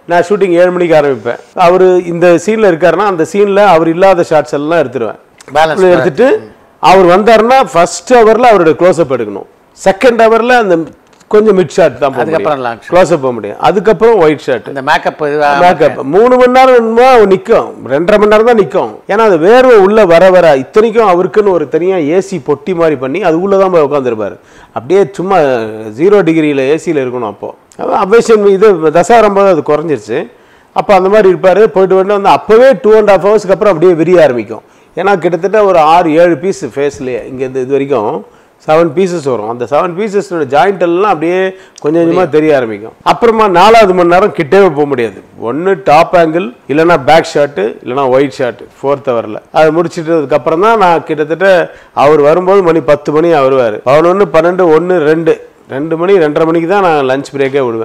நான் ஷூட்டிங் ஏழு மணிக்கு ஆரம்பிப்பேன் அவர் இந்த சீனில் இருக்காருன்னா அந்த சீனில் அவர் இல்லாத ஷார்ட்ஸ் எல்லாம் எடுத்துருவேன் Balance இப்படி எடுத்துட்டு அவர் வந்தாருன்னா ஃபர்ஸ்ட் ஹவரில் அவருடைய க்ளோஸ்அப் எடுக்கணும் செகண்ட் ஹவரில் அந்த கொஞ்சம் மிட் ஷாட் தான் அதுக்கப்புறம் long shot. க்ளோஸ்அப் போக முடியும் அதுக்கப்புறம் ஒயிட் ஷாட் இந்த மேக்கப் மேக்கப் மூணு மணி நேரம் என்னமோ நிற்கும் ரெண்டரை மணி நேரம் தான் நிற்கும் ஏன்னா அது வேர்வை உள்ள வர வர இத்தனைக்கும் அவருக்குன்னு ஒரு தனியாக ஏசி பொட்டி மாதிரி பண்ணி அது உள்ளே தான் போய் உட்காந்துருப்பாரு அப்படியே சும்மா ஜீரோ டிகிரியில் ஏசியில் இருக்கணும் அப்போது அபேஷன் இது தசாரம் போது அது குறைஞ்சிருச்சு அப்போ அந்த மாதிரி இருப்பார் போயிட்டு வந்து வந்து அப்போவே டூ அண்ட் ஹாஃப் ஹவர்ஸ்க்கு அப்புறம் அப்படியே விரிய ஆரம்பிக்கும் ஏன்னா கிட்டத்தட்ட ஒரு ஆறு ஏழு பீஸ் ஃபேஸ்லேயே இங்கேருந்து இது வரைக்கும் செவன் பீசஸ் வரும் அந்த செவன் பீசஸோட ஜாயிண்ட் எல்லாம் அப்படியே கொஞ்சம் கொஞ்சமாக தெரிய ஆரம்பிக்கும் அப்புறமா நாலாவது மணி நேரம் கிட்டவே போக முடியாது ஒன்று டாப் ஆங்கிள் இல்லைன்னா பேக் ஷாட்டு இல்லைன்னா ஒயிட் ஷாட்டு ஃபோர்த் ஹவரில் அது முடிச்சிட்டதுக்கு அப்புறம் தான் நான் கிட்டத்தட்ட அவர் வரும்போது மணி பத்து மணி வருவார் பதினொன்று பன்னெண்டு ஒன்று ரெண்டு ரெண்டு மணி ரெண்டரை மணிக்கு தான் நான் லஞ்ச் பிரேக்கே விடுவேன்